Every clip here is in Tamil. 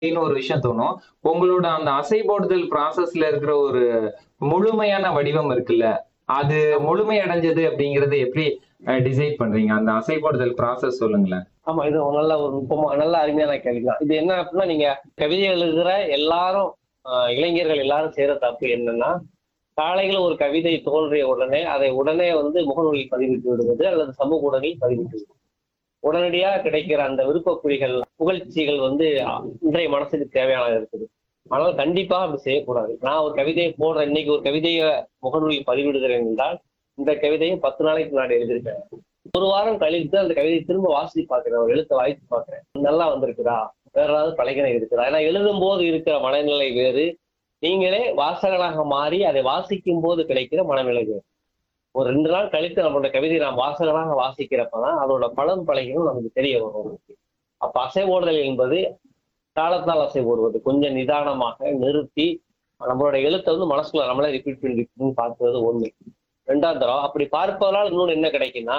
அப்படின்னு ஒரு விஷயம் தோணும் உங்களோட அந்த அசை போடுதல் ப்ராசஸ்ல இருக்கிற ஒரு முழுமையான வடிவம் இருக்குல்ல அது முழுமை அடைஞ்சது அப்படிங்கறது எப்படி டிசைட் பண்றீங்க அந்த அசை போடுதல் ப்ராசஸ் சொல்லுங்களேன் ஆமா இது ஒரு நல்ல ஒரு நுட்பமா நல்ல அருமையான கேள்வி தான் இது என்ன அப்படின்னா நீங்க கவிதை எழுதுகிற எல்லாரும் ஆஹ், இளைஞர்கள் எல்லாரும் செய்யற தப்பு என்னன்னா காலையில் ஒரு கவிதை தோன்றிய உடனே அதை உடனே வந்து முகநூலில் பதிவிட்டு விடுவது அல்லது சமூக ஊடகங்களில் பதிவிட்டு விடுவது உடனடியாக கிடைக்கிற அந்த விருப்பக்குறிகள் புகழ்ச்சிகள் வந்து அஹ், இன்றைய மனசுக்கு தேவையானது இருக்குது ஆனால் கண்டிப்பாக அப்படி செய்யக்கூடாது நான் ஒரு கவிதையை போடுறேன் இன்னைக்கு ஒரு கவிதையை முகநூலில் பதிவிடுகிறேன் என்றால் இந்த கவிதையை பத்து நாளைக்கு முன்னாடி எழுதியிருக்கேன் ஒரு வாரம் கழித்து அந்த கவிதையை திரும்ப வாசித்து பார்க்கிறேன் ஒரு எழுத்தை வாசித்து பார்க்கிறேன் நல்லா வந்திருக்குதா வேற ஏதாவது பழகினை இருக்குதா ஏன்னா எழுதும் போது இருக்கிற மனநிலை வேறு நீங்களே வாசகனாக மாறி அதை வாசிக்கும் போது கிடைக்கிற மனநிலை வேறு ஒரு ரெண்டு நாள் கழித்து நம்மளோட கவிதை நாம் வாசகனாக வாசிக்கிறப்பதான் அதோட பலன் பழகினும் நமக்கு தெரிய வரும் அப்ப அசை ஓடுதல் என்பது காலத்தால் அசை போடுவது கொஞ்சம் நிதானமாக நிறுத்தி நம்மளோட எழுத்தை வந்து மனசுக்குள்ள நம்மளே ரிப்பீட் பண்ணி repeat பண்ணி பார்க்கிறது ஒண்ணு ரெண்டாம் தரம் அப்படி பார்ப்பதனால் இன்னொன்று என்ன கிடைக்குன்னா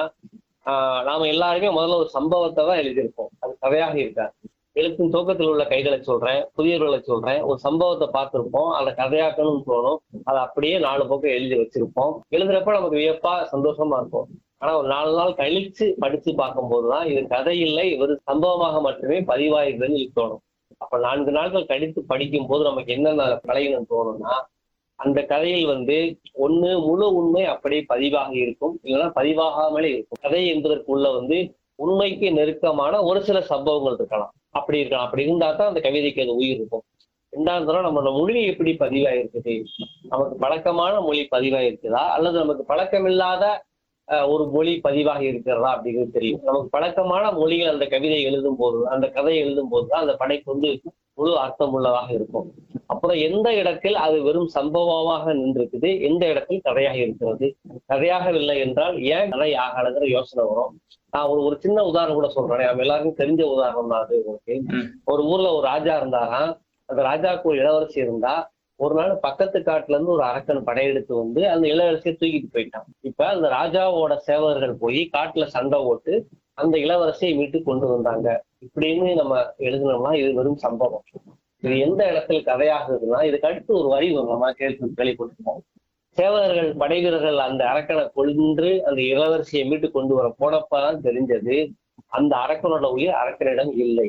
ஆஹ் நாம எல்லாருமே முதல்ல ஒரு சம்பவத்தை தான் எழுதியிருப்போம் அது கதையாக இருக்காது எழுத்தின் துவக்கத்தில் உள்ள கைகளை சொல்றேன் புதியவர்களை சொல்றேன் ஒரு சம்பவத்தை பார்த்திருப்போம் அதை கதையாக்கணும்னு தோணும் அதை அப்படியே நாலு பக்கம் எழுதி வச்சிருப்போம் எழுதுறப்ப நமக்கு வியப்பா சந்தோஷமா இருக்கும் ஆனா ஒரு நாலு நாள் கழிச்சு படிச்சு பார்க்கும்போது தான் இது கதை இல்லை ஒரு சம்பவமாக மட்டுமே பதிவாயிருக்குன்னு தோணும் அப்ப நான்கு நாட்கள் கழித்து படிக்கும் போது நமக்கு என்னென்ன பழகணும் தோணும்னா அந்த கதையில் வந்து ஒண்ணு முழு உண்மை அப்படியே பதிவாக இருக்கும் இல்லைன்னா பதிவாகாமலே இருக்கும் கதை என்பதற்குள்ள வந்து உண்மைக்கு நெருக்கமான ஒரு சில சம்பவங்கள் இருக்கலாம் அப்படி இருக்கலாம் அப்படி இருந்தா தான் அந்த கவிதைக்கு அது உயிர் இருக்கும் ரெண்டாவது தரம் நம்மளோட மொழி எப்படி பதிவாயிருக்குது நமக்கு பழக்கமான மொழி பதிவாயிருக்குதா அல்லது நமக்கு பழக்கமில்லாத அஹ், ஒரு மொழி பதிவாக இருக்கிறதா அப்படிங்கிறது தெரியும் நமக்கு பழக்கமான மொழிகள் அந்த கவிதை எழுதும் போது அந்த கதை எழுதும் போது தான் அந்த படைப்பு வந்து முழு அர்த்தம் உள்ளதாக இருக்கும் அப்புறம் எந்த இடத்தில் அது வெறும் சம்பவமாக நின்றிருக்குது எந்த இடத்தில் கதையாக இருக்கிறது கதையாகவில்லை என்றால் ஏன் கதை ஆகலைங்கிற யோசனை வரும் நான் ஒரு ஒரு சின்ன உதாரணம் கூட சொல்றேன் நம்ம எல்லாருக்கும் தெரிஞ்ச உதாரணம் தான் அது உங்களுக்கு ம். ஒரு ஊர்ல ஒரு ராஜா இருந்தாராம் அந்த ராஜாவுக்கு ஒரு இளவரசி இருந்தா ஒரு நாள் பக்கத்து காட்டுல இருந்து ஒரு அரக்கன் படையெடுத்து வந்து அந்த இளவரசியை தூக்கிட்டு போயிட்டான் இப்ப அந்த ராஜாவோட சேவகர்கள் போய் காட்டுல சண்டை போட்டு அந்த இளவரசியை மீட்டு கொண்டு வந்தாங்க இப்படின்னு நம்ம எழுதினோம்னா இது வெறும் சம்பவம் இது எந்த இடத்துல கதையாகுதுன்னா இதுக்கு அடுத்து ஒரு வரி வரும் நம்ம கேள்வி கேள்விப்பட்டிருக்கோம் சேவகர்கள் படை வீரர்கள் அந்த அரக்கனை கொன்று அந்த இளவரசியை மீட்டு கொண்டு வர போனப்பதான் தெரிஞ்சது அந்த அரக்கனோட உயிர் அரக்கனிடம் இல்லை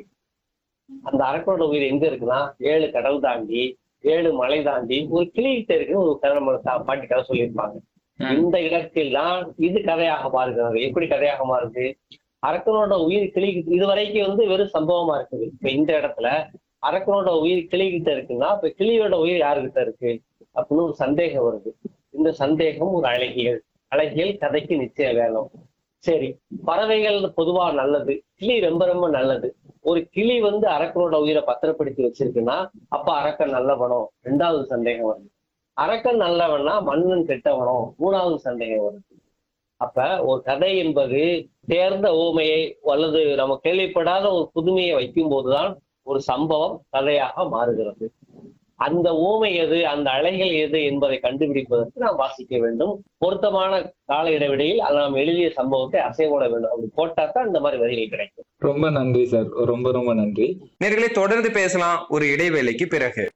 அந்த அரக்கனோட உயிர் எங்க இருக்குன்னா ஏழு கடல் தாண்டி ஏழு மலை தாண்டி ஒரு கிளிகிட்ட இருக்கு ஒரு கதை நம்ம தா- பாட்டி கதை சொல்லியிருப்பாங்க ம். இந்த இடத்தில் தான் இது கதையாக மாறுகிறது எப்படி கதையாக மாறுது அரக்கனோட உயிர் கிளி இது வரைக்கும் வந்து வெறும் சம்பவமா இருக்குது இப்ப இந்த இடத்துல அரக்கனோட உயிர் கிளிகிட்ட இருக்குன்னா இப்ப கிளியோட உயிர் யாருகிட்ட இருக்கு அப்படின்னு ஒரு சந்தேகம் வருது இந்த சந்தேகம் ஒரு அழகியல் அழகியல் கதைக்கு நிச்சயம் வேணும் சரி பறவைகள் பொதுவா நல்லது கிளி ரொம்ப ரொம்ப நல்லது ஒரு கிளி வந்து அரக்கனோட உயிரை பத்திரப்படுத்தி வச்சிருக்குன்னா அப்ப அரக்கன் நல்லவனோ ரெண்டாவது சந்தேகம் வருது அரக்கன் நல்லவனா மன்னன் கெட்டவனோ மூணாவது சந்தேகம் வருது அப்ப ஒரு கதை என்பது தேர்ந்த ஊமையை அல்லது நம்ம கேள்விப்படாத ஒரு புதுமையை வைக்கும் போதுதான் ஒரு சம்பவம் கதையாக மாறுகிறது அந்த ஊமை எது அந்த அலைகள் எது என்பதை கண்டுபிடிப்பதற்கு நாம் வாசிக்க வேண்டும் பொருத்தமான கால இடைவெளியில் அது நாம் எழுதிய சம்பவத்தை அசைவோட வேண்டும் அப்படி போட்டா தான் இந்த மாதிரி வரிகள் கிடைக்கும் ரொம்ப நன்றி சார் ரொம்ப ரொம்ப நன்றி நேர்களை தொடர்ந்து பேசலாம் ஒரு இடைவேளைக்கு பிறகு